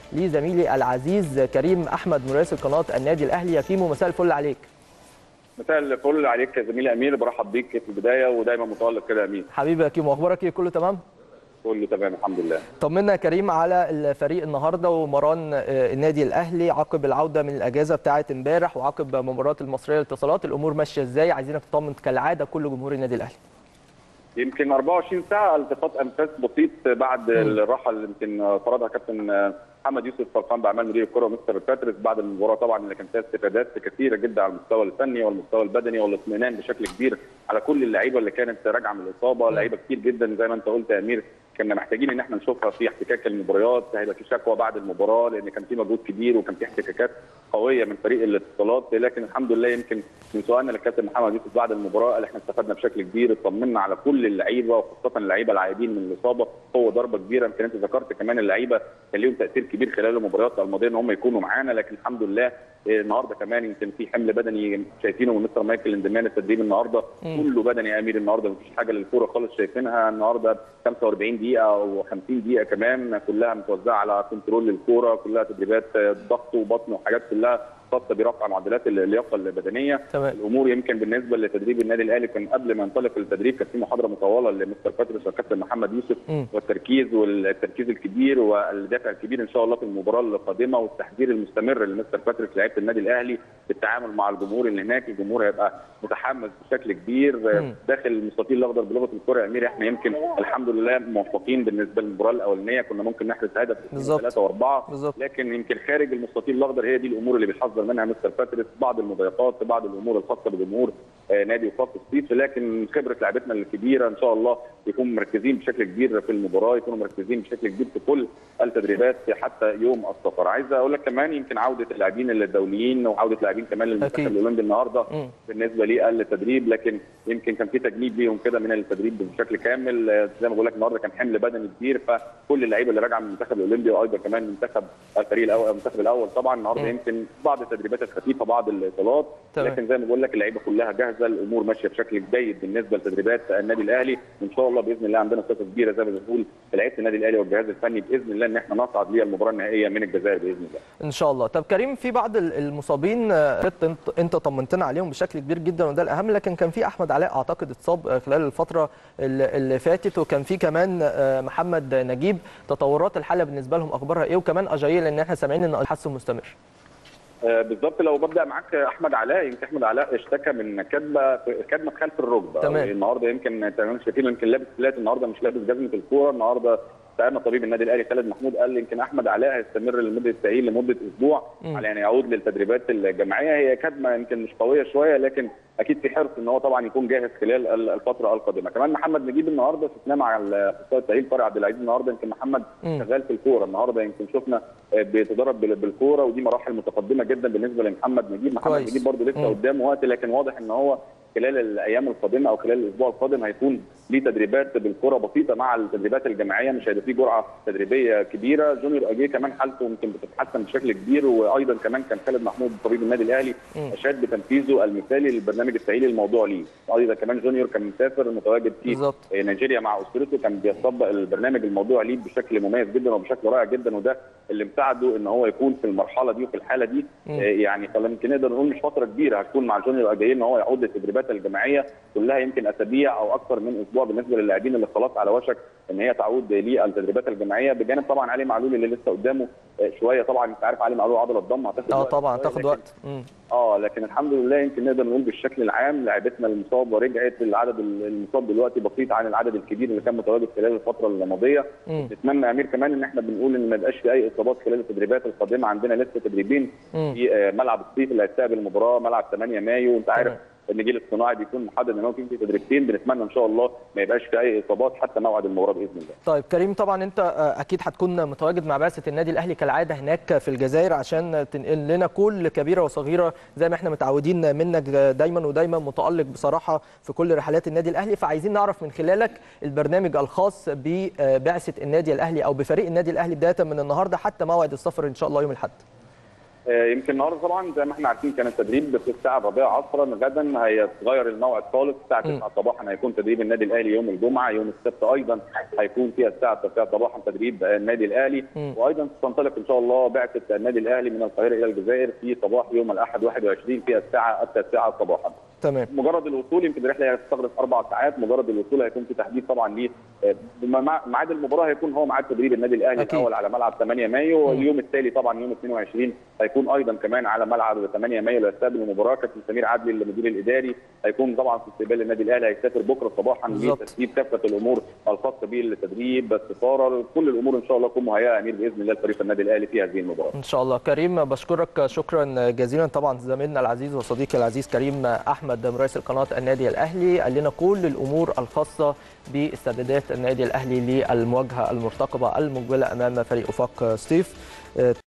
لزميلي العزيز كريم احمد مراسل قناه النادي الاهلي يا كيمو مساء الفل عليك مساء الفل عليك يا زميلي امير برحب بيك في البدايه ودايما متالق كده يا امير حبيبي يا كيمو اخبارك ايه كله تمام كله تمام الحمد لله طمنا يا كريم على الفريق النهارده ومران النادي الاهلي عقب العوده من الاجازه بتاعه امبارح وعقب مباراه المصريه للاتصالات الامور ماشيه ازاي عايزينك تطمن كالعاده كل جمهور النادي الاهلي يمكن 24 ساعه التقاط انفاس بسيط بعد الراحه اللي يمكن فرضها كابتن محمد يوسف فرقان باعمال مدير الكره ومستر باتريس بعد المباراه طبعا اللي كان فيها استفادات كثيره جدا على المستوى الفني والمستوى البدني والاطمئنان بشكل كبير على كل اللعيبه اللي كانت راجعه من الاصابه لعيبه كتير جدا زي ما انت قلت يا امير كنا محتاجين ان احنا نشوفها في احتكاك المباريات هيبقى في شكوى بعد المباراه لان كان في مجهود كبير وكان في احتكاكات قويه من فريق الاتصالات لكن الحمد لله يمكن من سؤالنا للكابتن محمد يوسف بعد المباراه قال احنا استفدنا بشكل كبير اطمنا على كل اللعيبه وخاصه اللعيبه العائدين من الاصابه هو ضربه كبيره يمكن انت ذكرت كمان اللعيبه كان ليهم تاثير كبير خلال المباريات الماضيه ان هم يكونوا معانا لكن الحمد لله النهارده كمان يمكن في حمل بدني شايفينه من مستر مايكل اندمان التدريب النهارده كله بدني يا امير النهارده مفيش حاجه للكوره خالص شايفينها النهارده 45 دقيقه او 50 دقيقه كمان كلها متوزعه على كنترول للكوره كلها تدريبات ضغط وبطن وحاجات كلها خاصه برفع معدلات اللياقه البدنيه تمام. الامور يمكن بالنسبه لتدريب النادي الاهلي كان قبل ما ينطلق التدريب كان في محاضره مطوله لمستر باتريس والكابتن محمد يوسف م. والتركيز والتركيز الكبير والدافع الكبير ان شاء الله في المباراه القادمه والتحذير المستمر لمستر باتريس لعيبه النادي الاهلي في التعامل مع الجمهور اللي هناك الجمهور هيبقى متحمس بشكل كبير م. داخل المستطيل الاخضر بلغه الكره يا امير احنا يمكن الحمد لله موفقين بالنسبه للمباراه الاولانيه كنا ممكن نحرز هدف بالظبط. ثلاثه واربعه بالظبط. لكن يمكن خارج المستطيل الاخضر هي دي الامور اللي بيحذر منها مستر باتريس بعض المضايقات بعض الامور الخاصه بجمهور آه، نادي وفاق الصيف لكن خبره لعبتنا الكبيره ان شاء الله يكونوا مركزين بشكل كبير في المباراه يكونوا مركزين بشكل كبير في كل التدريبات حتى يوم السفر عايز اقول لك كمان يمكن عوده اللاعبين الدوليين وعوده لاعبين كمان للمنتخب أكيد. الاولمبي النهارده مم. بالنسبه لي التدريب لكن يمكن كان في تجنيد ليهم كده من التدريب بشكل كامل آه، زي ما بقول لك النهارده كان حمل بدني كبير فكل اللعيبه اللي راجعه من المنتخب الاولمبي وايضا كمان منتخب الفريق الاول المنتخب الاول طبعا النهارده مم. يمكن بعض التدريبات الخفيفه بعض الاطالات تمام. لكن زي ما بقول لك اللعيبه كلها جاهزه الامور ماشيه بشكل جيد بالنسبه لتدريبات النادي الاهلي وان شاء الله باذن الله عندنا ثقه كبيره زي ما بنقول في لعيبه النادي الاهلي والجهاز الفني باذن الله ان احنا نصعد للمباراه النهائيه من الجزائر باذن الله ان شاء الله طب كريم في بعض ال- المصابين آه، انت انت طمنتنا عليهم بشكل كبير جدا وده الاهم لكن كان في احمد علاء اعتقد اتصاب آه، خلال الفتره اللي اللي فاتت وكان في كمان آه، محمد نجيب تطورات الحاله بالنسبه لهم اخبارها ايه وكمان اجايل لان احنا سامعين ان التحسن مستمر آه، بالظبط لو ببدا معاك احمد علاء يمكن احمد علاء اشتكى من كدمه كدمه خلف الركبه تمام. النهارده يمكن تمام شايفين يمكن لابس فلات النهارده مش لابس جزمه الكوره النهارده سالنا طبيب النادي الاهلي خالد محمود قال يمكن احمد علاء هيستمر لمده التاهيل لمده اسبوع مم. على ان يعود للتدريبات الجماعيه هي كدمه يمكن مش قويه شويه لكن اكيد في حرص ان هو طبعا يكون جاهز خلال ال- الفتره القادمه كمان محمد نجيب النهارده شفناه مع اخصائي التاهيل طارق عبد العزيز النهارده يمكن محمد مم. شغال في الكوره النهارده يمكن شفنا آه، بيتدرب بال- بالكوره ودي مراحل متقدمه جدا بالنسبه لمحمد نجيب محمد كويس. نجيب برضه لسه مم. قدامه وقت لكن واضح ان هو خلال الايام القادمه او خلال الاسبوع القادم هيكون ليه تدريبات بالكره بسيطه مع التدريبات الجماعيه مش هيبقى فيه جرعه تدريبيه كبيره جونيور اجي كمان حالته يمكن بتتحسن بشكل كبير وايضا كمان كان خالد محمود طبيب النادي الاهلي مم. اشاد بتنفيذه المثالي للبرنامج التاهيلي الموضوع ليه ايضا كمان جونيور كان مسافر متواجد في بالظبط. نيجيريا مع اسرته كان بيطبق البرنامج الموضوع ليه بشكل مميز جدا وبشكل رائع جدا وده اللي مساعده ان هو يكون في المرحله دي وفي الحاله دي مم. آه، يعني خلينا يمكن نقدر نقول مش فتره كبيره هتكون مع جونيور اجايين ان هو يعود للتدريبات الجماعيه كلها يمكن اسابيع او اكثر من اسبوع بالنسبه للاعبين اللي خلاص على وشك ان هي تعود للتدريبات الجماعيه بجانب طبعا علي معلول اللي لسه قدامه آه، شويه طبعا انت عارف علي معلول عضله ضم هتاخد اه وقت طبعا شوية، تاخد لكن- وقت مم. اه لكن الحمد لله يمكن نقدر نقول بالشكل العام لعيبتنا المصابه رجعت العدد المصاب دلوقتي بسيط عن العدد الكبير اللي كان متواجد خلال الفتره الماضيه مم. نتمنى يا امير كمان ان احنا بنقول ان ما يبقاش في اي اصابات خلال التدريبات القادمه عندنا لسه تدريبين مم. في آه، ملعب الصيف اللي هيستقبل المباراه ملعب 8 مايو وانت عارف تمام. النجيل الصناعي بيكون محدد ان هو في تدريبتين بنتمنى ان شاء الله ما يبقاش في اي اصابات حتى موعد المباراه باذن الله طيب كريم طبعا انت آه، اكيد هتكون متواجد مع بعثه النادي الاهلي كالعاده هناك في الجزائر عشان تنقل لنا كل كبيره وصغيره زي ما احنا متعودين منك دايما ودايما متالق بصراحه في كل رحلات النادي الاهلي فعايزين نعرف من خلالك البرنامج الخاص ببعثه النادي الاهلي او بفريق النادي الاهلي بدايه من النهارده حتى موعد السفر ان شاء الله يوم الاحد آه، يمكن النهارده طبعا زي ما احنا عارفين كان التدريب في الساعه الرابعه عصرا غدا هيتغير الموعد خالص الساعه 9 صباحا هيكون تدريب النادي الاهلي يوم الجمعه يوم السبت ايضا هيكون فيها الساعه 9 صباحا تدريب النادي الاهلي مم. وايضا تنطلق ان شاء الله بعثه النادي الاهلي من القاهره الى الجزائر في صباح يوم الاحد 21 في الساعه التاسعه صباحا تمام مجرد الوصول يمكن الرحله هتستغرق اربع ساعات مجرد الوصول هيكون في تحديد طبعا ليه آه، مع- ميعاد المباراه هيكون هو ميعاد تدريب النادي الاهلي أكيد. الاول على ملعب 8 مايو واليوم التالي طبعا يوم 22 هيكون ايضا كمان على ملعب 8 مايو ليستقبل المباراه كابتن سمير عدلي المدير الاداري هيكون طبعا في استقبال النادي الاهلي هيسافر بكره صباحا بالظبط. لترتيب كافه الامور الخاصه بالتدريب السفاره كل الامور ان شاء الله تكون مهيئه يا امير باذن الله لفريق النادي الاهلي في هذه المباراه ان شاء الله كريم بشكرك شكرا جزيلا طبعا زميلنا العزيز وصديقي العزيز كريم احمد رئيس القناه النادي الاهلي قال لنا كل الامور الخاصه باستعدادات النادي الاهلي للمواجهه المرتقبه المقبله امام فريق افاق سطيف